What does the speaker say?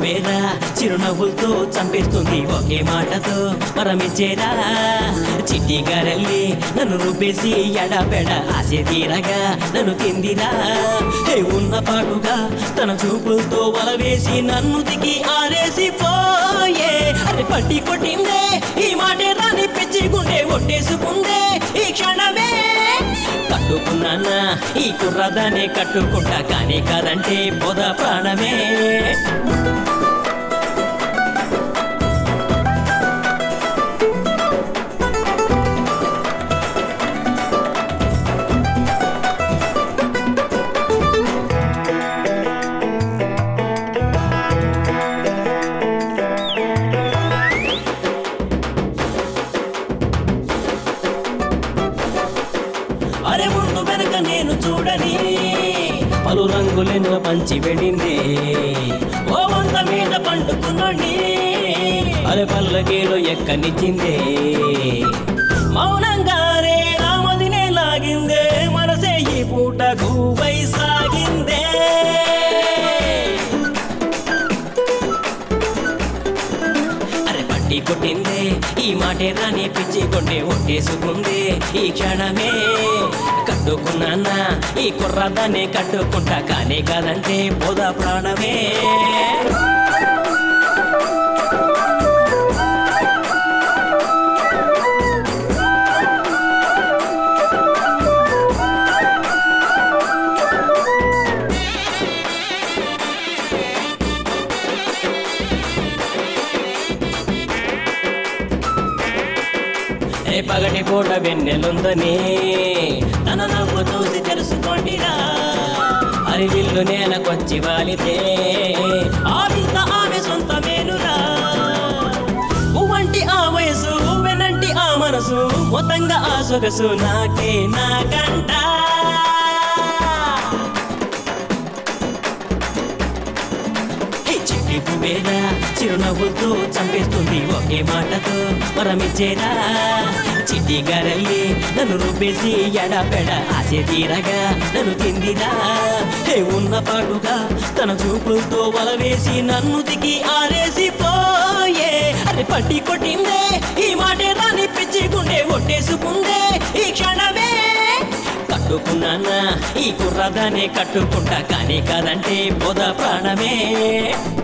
పువ్వేరా చిరునవ్వులతో చంపేస్తుంది ఒకే మాటతో పరమిచ్చేరా చిట్టి గారెల్లి నన్ను రుబ్బేసి ఎడబెడ ఆశ తీరగా నన్ను తిందిరా హే ఉన్న పాటుగా తన చూపులతో వలవేసి నన్ను దిగి ఆరేసి పోయే అది పట్టి కొట్టిందే ఈ మాటే రాని పిచ్చి గుండె ఒట్టేసుకుందే ఈ క్షణమే కట్టుకున్నానా ఈ కుర్రదానే కట్టుకుంటా కానీ కాదంటే పొద ప్రాణమే అరే ముందు వెనక నేను చూడని పలు రంగులెన్నో పంచి వెళ్ళింది ఓ వంద మీద పండుకున్నాండి అరే పల్లకీలో ఎక్కనిచ్చింది మౌనంగానే రామదినే లాగిందే మనసే ఈ పూట గువై సాగిందే అరే పట్టి కొట్టిందే ఈ మాటే రాని పిచ్చి కొండే ఒట్టేసుకుందే ఈ క్షణమే కట్టుకున్నానా ఈ కుర్రదాన్ని కట్టుకుంటా కానీ కాదంటే పోద ప్రాణమే ఏ పగటి పూట వెన్నెలుందని తన నవ్వు చూసి తెలుసుకోండిరా అది విల్లు నేలకొచ్చి వాలితే ఆ వింత ఆమె సొంతమేనురా పువ్వంటి ఆ వయసు వెనంటి ఆ మనసు మొత్తంగా ఆ సొగసు నాకే నాకంట ఈ చిట్టి పువ్వేరా చిరునవ్వులతో చంపేస్తుంది ఒకే మాటతో వరమిచ్చేరా చిట్టి గారెల్లి నన్ను రుబ్బేసి ఎడపెడ ఆశ తీరగా నన్ను తిందిరా హే ఉన్న పాటుగా తన చూపులతో వలవేసి నన్ను దిగి ఆరేసి పోయే అది పట్టి కొట్టిందే ఈ మాటే రాని పిచ్చి గుండె ఒట్టేసుకుందే ఈ క్షణమే కట్టుకున్నానా ఈ కుర్రదానే కట్టుకుంటా కానీ కాదంటే పొద ప్రాణమే